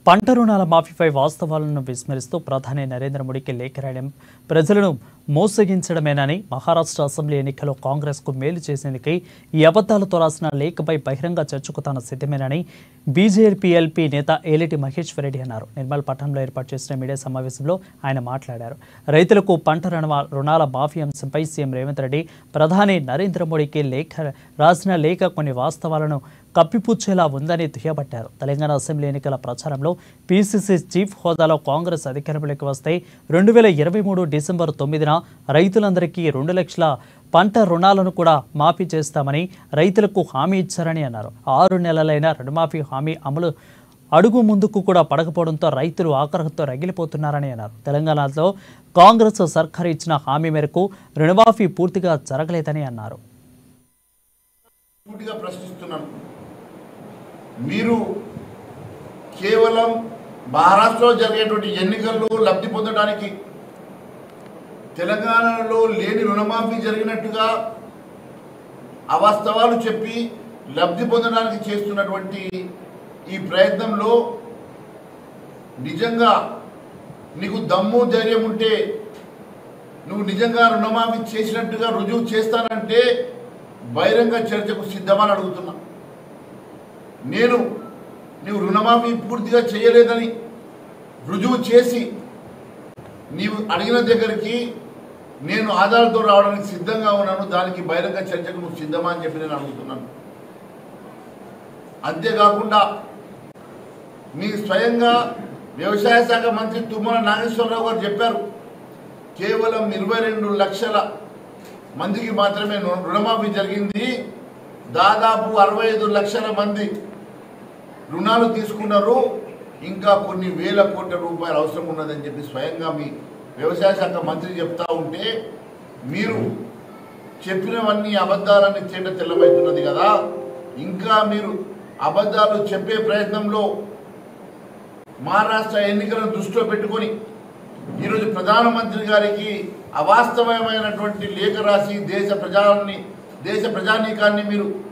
పంట రుణాల మాఫీపై వాస్తవాలను విస్మరిస్తూ ప్రధాని నరేంద్ర మోడీకి లేఖ రాయడం ప్రజలను మోసగించడమేనని మహారాష్ట్ర అసెంబ్లీ ఎన్నికల్లో కాంగ్రెస్కు మేలు చేసేందుకై ఈ అబద్ధాలతో రాసిన లేఖపై బహిరంగ చర్చకు తాను సిద్ధమేనని బీజేపీ ఎల్పీ నేత ఏలిటి మహేశ్వర్ రెడ్డి అన్నారు నిర్మల్ పట్టణంలో ఏర్పాటు చేసిన మీడియా సమావేశంలో ఆయన మాట్లాడారు రైతులకు పంట రుణ రుణాల మాఫీ అంశంపై సీఎం రేవంత్ రెడ్డి ప్రధాని నరేంద్ర మోడీకి లేఖ రాసిన లేఖ కొన్ని వాస్తవాలను కప్పిపుచ్చేలా ఉందని దుయ్యబట్టారు తెలంగాణ అసెంబ్లీ ఎన్నికల ప్రచారంలో పీసీసీ చీఫ్ హోదాలో కాంగ్రెస్ అధికారంలోకి వస్తే రెండు వేల ఇరవై మూడు డిసెంబర్ తొమ్మిదిన రైతులందరికీ రెండు లక్షల పంట రుణాలను కూడా మాఫీ చేస్తామని రైతులకు హామీ ఇచ్చారని అన్నారు ఆరు నెలలైన రుణమాఫీ హామీ అమలు అడుగు ముందుకు కూడా పడకపోవడంతో రైతులు ఆగ్రహంతో రగిలిపోతున్నారని అన్నారు తెలంగాణలో కాంగ్రెస్ సర్కారు ఇచ్చిన హామీ మేరకు రుణమాఫీ పూర్తిగా జరగలేదని అన్నారు సూటిగా ప్రశ్నిస్తున్నాను మీరు కేవలం మహారాష్ట్రలో జరిగేటువంటి ఎన్నికల్లో లబ్ధి పొందడానికి తెలంగాణలో లేని రుణమాఫీ జరిగినట్టుగా అవాస్తవాలు చెప్పి లబ్ధి పొందడానికి చేస్తున్నటువంటి ఈ ప్రయత్నంలో నిజంగా నీకు దమ్ము ధైర్యం ఉంటే నువ్వు నిజంగా రుణమాఫీ చేసినట్టుగా రుజువు చేస్తానంటే బహిరంగ చర్చకు సిద్ధమని అడుగుతున్నా నేను నీవు రుణమాఫీ పూర్తిగా చేయలేదని రుజువు చేసి నీవు అడిగిన దగ్గరికి నేను ఆధారాలతో రావడానికి సిద్ధంగా ఉన్నాను దానికి బహిరంగ చర్చకు నువ్వు సిద్ధమా అని చెప్పి నేను అడుగుతున్నాను అంతేకాకుండా మీ స్వయంగా వ్యవసాయ శాఖ మంత్రి తుమ్మల నాగేశ్వరరావు గారు చెప్పారు కేవలం ఇరవై రెండు లక్షల మందికి మాత్రమే రు- రుణమాఫీ జరిగింది దాదాపు అరవై ఐదు లక్షల మంది రుణాలు తీసుకున్నారు ఇంకా కొన్ని వేల కోట్ల రూపాయలు అవసరం ఉన్నదని చెప్పి స్వయంగా మీ వ్యవసాయ శాఖ మంత్రి చెప్తా ఉంటే మీరు చెప్పినవన్నీ అబద్ధాలన్నీ తేట తెల్లబడుతున్నది కదా ఇంకా మీరు అబద్ధాలు చెప్పే ప్రయత్నంలో మహారాష్ట్ర ఎన్నికలను దృష్టిలో పెట్టుకొని ఈరోజు ప్రధానమంత్రి గారికి అవాస్తవమైనటువంటి లేఖ రాసి దేశ ప్రజాన్ని దేశ ప్రజానీకాన్ని మీరు